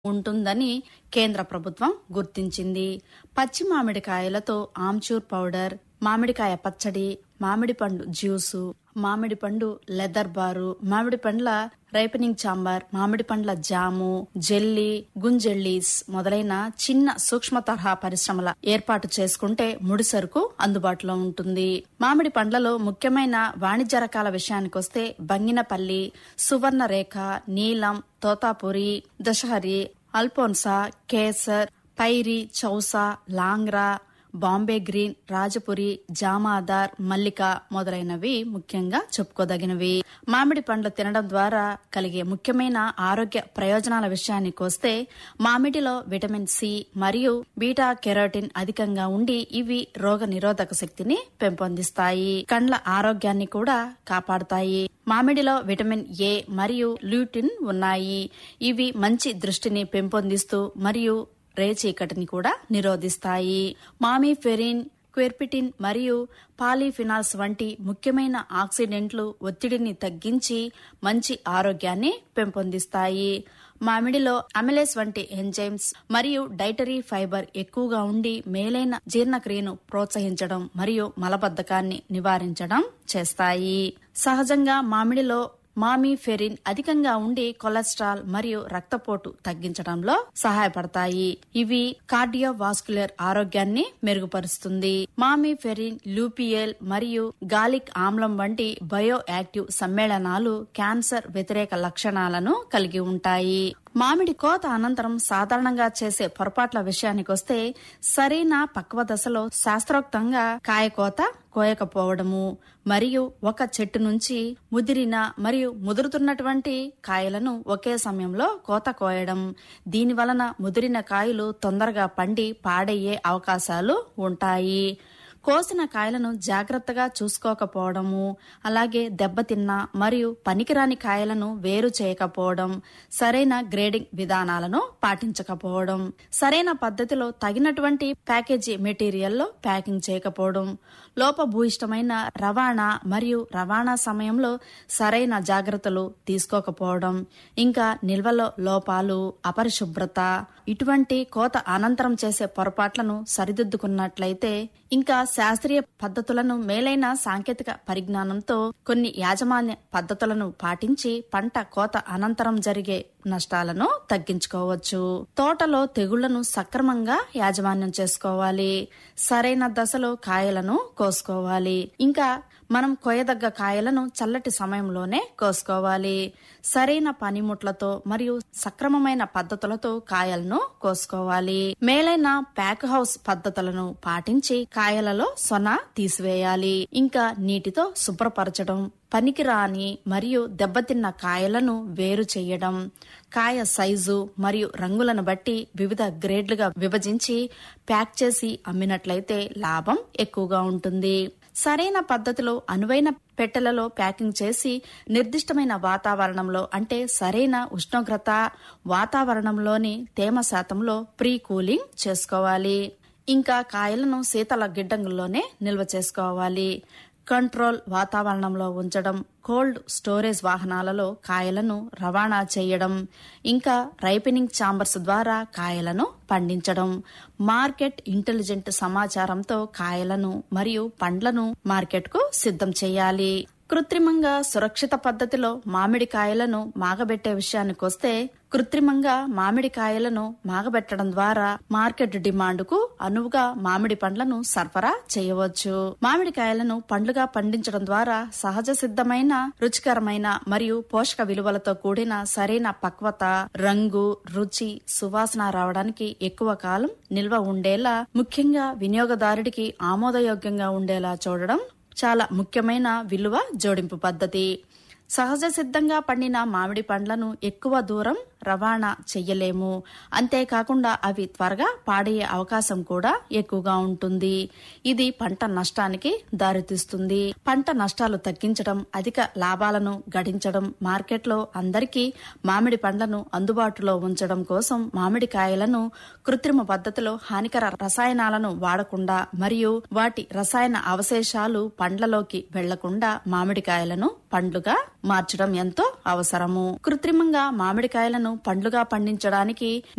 ఉంటుందని కేంద్ర ప్రభుత్వం గుర్తించింది పచ్చి మామిడికాయలతో ఆమ్చూర్ పౌడర్ మామిడికాయ పచ్చడి మామిడి పండు జ్యూసు మామిడి పండు లెదర్ బారు మామిడి పండ్ల రైపనింగ్ చాంబార్ మామిడి పండ్ల జాము జెల్లీ గుంజెల్లీస్ మొదలైన చిన్న సూక్ష్మ తరహా పరిశ్రమల ఏర్పాటు చేసుకుంటే ముడి సరుకు అందుబాటులో ఉంటుంది మామిడి పండ్లలో ముఖ్యమైన వాణిజ్య రకాల విషయానికొస్తే బంగినపల్లి సువర్ణరేఖ నీలం తోతాపురి దశహరి అల్పోన్సా కేసర్ పైరి చౌసా లాంగ్రా బాంబే గ్రీన్ రాజపురి జామాదార్ మల్లిక మొదలైనవి ముఖ్యంగా చెప్పుకోదగినవి మామిడి పండ్లు తినడం ద్వారా కలిగే ముఖ్యమైన ఆరోగ్య ప్రయోజనాల విషయానికి వస్తే మామిడిలో విటమిన్ సి మరియు బీటా కెరోటిన్ అధికంగా ఉండి ఇవి రోగ నిరోధక శక్తిని పెంపొందిస్తాయి కండ్ల ఆరోగ్యాన్ని కూడా కాపాడుతాయి మామిడిలో విటమిన్ ఏ మరియు ల్యూటిన్ ఉన్నాయి ఇవి మంచి దృష్టిని పెంపొందిస్తూ మరియు రేచీకటిని కూడా నిరోధిస్తాయి మామిఫెరిన్ క్వెర్పిటిన్ మరియు పాలీఫినాల్స్ వంటి ముఖ్యమైన ఆక్సిడెంట్లు ఒత్తిడిని తగ్గించి మంచి ఆరోగ్యాన్ని పెంపొందిస్తాయి మామిడిలో అమిలేస్ వంటి ఎంజైమ్స్ మరియు డైటరీ ఫైబర్ ఎక్కువగా ఉండి మేలైన జీర్ణక్రియను ప్రోత్సహించడం మరియు మలబద్ధకాన్ని నివారించడం చేస్తాయి సహజంగా మామిడిలో మామిఫెరిన్ అధికంగా ఉండి కొలెస్ట్రాల్ మరియు రక్తపోటు తగ్గించడంలో సహాయపడతాయి ఇవి కార్డియోవాస్కులర్ ఆరోగ్యాన్ని మెరుగుపరుస్తుంది మామిఫెరిన్ లూపియల్ మరియు గాలిక్ ఆమ్లం వంటి బయో యాక్టివ్ సమ్మేళనాలు క్యాన్సర్ వ్యతిరేక లక్షణాలను కలిగి ఉంటాయి మామిడి కోత అనంతరం సాధారణంగా చేసే పొరపాట్ల విషయానికొస్తే సరైన పక్వ దశలో శాస్త్రోక్తంగా కాయకోత కోయకపోవడము మరియు ఒక చెట్టు నుంచి ముదిరిన మరియు ముదురుతున్నటువంటి కాయలను ఒకే సమయంలో కోత కోయడం దీని వలన ముదిరిన కాయలు తొందరగా పండి పాడయ్యే అవకాశాలు ఉంటాయి కోసిన కాయలను జాగ్రత్తగా చూసుకోకపోవడము అలాగే దెబ్బతిన్న మరియు పనికిరాని కాయలను వేరు చేయకపోవడం సరైన గ్రేడింగ్ విధానాలను పాటించకపోవడం సరైన పద్ధతిలో తగినటువంటి ప్యాకేజీ మెటీరియల్లో ప్యాకింగ్ చేయకపోవడం లోపభూయిష్టమైన రవాణా మరియు రవాణా సమయంలో సరైన జాగ్రత్తలు తీసుకోకపోవడం ఇంకా నిల్వలో లోపాలు అపరిశుభ్రత ఇటువంటి కోత అనంతరం చేసే పొరపాట్లను సరిదిద్దుకున్నట్లయితే ఇంకా శాస్త్రీయ పద్ధతులను మేలైన సాంకేతిక పరిజ్ఞానంతో కొన్ని యాజమాన్య పద్ధతులను పాటించి పంట కోత అనంతరం జరిగే నష్టాలను తగ్గించుకోవచ్చు తోటలో తెగుళ్లను సక్రమంగా యాజమాన్యం చేసుకోవాలి సరైన దశలో కాయలను కోసుకోవాలి ఇంకా మనం కోయదగ్గ కాయలను చల్లటి సమయంలోనే కోసుకోవాలి సరైన పనిముట్లతో మరియు సక్రమమైన పద్ధతులతో కాయలను కోసుకోవాలి మేలైన ప్యాక్ హౌస్ పద్ధతులను పాటించి కాయలలో సొన తీసివేయాలి ఇంకా నీటితో శుభ్రపరచడం పనికిరాని మరియు దెబ్బతిన్న కాయలను వేరు చేయడం కాయ సైజు మరియు రంగులను బట్టి వివిధ గ్రేడ్లుగా విభజించి ప్యాక్ చేసి అమ్మినట్లయితే లాభం ఎక్కువగా ఉంటుంది సరైన పద్ధతిలో అనువైన పెట్టెలలో ప్యాకింగ్ చేసి నిర్దిష్టమైన వాతావరణంలో అంటే సరైన ఉష్ణోగ్రత వాతావరణంలోని తేమ శాతంలో ప్రీ కూలింగ్ చేసుకోవాలి ఇంకా కాయలను శీతల గిడ్డంగుల్లోనే నిల్వ చేసుకోవాలి కంట్రోల్ వాతావరణంలో ఉంచడం కోల్డ్ స్టోరేజ్ వాహనాలలో కాయలను రవాణా చేయడం ఇంకా రైపెనింగ్ ఛాంబర్స్ ద్వారా కాయలను పండించడం మార్కెట్ ఇంటెలిజెంట్ సమాచారంతో కాయలను మరియు పండ్లను మార్కెట్కు సిద్ధం చేయాలి కృత్రిమంగా సురక్షిత పద్ధతిలో మామిడికాయలను మాగబెట్టే విషయానికొస్తే కృత్రిమంగా మామిడికాయలను మాగబెట్టడం ద్వారా మార్కెట్ డిమాండ్కు అనువుగా మామిడి పండ్లను సరఫరా చేయవచ్చు మామిడికాయలను పండ్లుగా పండించడం ద్వారా సహజ సిద్ధమైన రుచికరమైన మరియు పోషక విలువలతో కూడిన సరైన పక్వత రంగు రుచి సువాసన రావడానికి ఎక్కువ కాలం నిల్వ ఉండేలా ముఖ్యంగా వినియోగదారుడికి ఆమోదయోగ్యంగా ఉండేలా చూడడం చాలా ముఖ్యమైన విలువ జోడింపు పద్ధతి సహజ సిద్ధంగా పండిన మామిడి పండ్లను ఎక్కువ దూరం రవాణా చెయ్యలేము అంతేకాకుండా అవి త్వరగా పాడయ్యే అవకాశం కూడా ఎక్కువగా ఉంటుంది ఇది పంట నష్టానికి దారితీస్తుంది పంట నష్టాలు తగ్గించడం అధిక లాభాలను గడించడం మార్కెట్లో అందరికీ మామిడి పండ్లను అందుబాటులో ఉంచడం కోసం మామిడికాయలను కృత్రిమ పద్ధతిలో హానికర రసాయనాలను వాడకుండా మరియు వాటి రసాయన అవశేషాలు పండ్లలోకి వెళ్లకుండా మామిడికాయలను పండ్లుగా మార్చడం ఎంతో అవసరము కృత్రిమంగా మామిడికాయలను పండ్లుగా పండించడానికి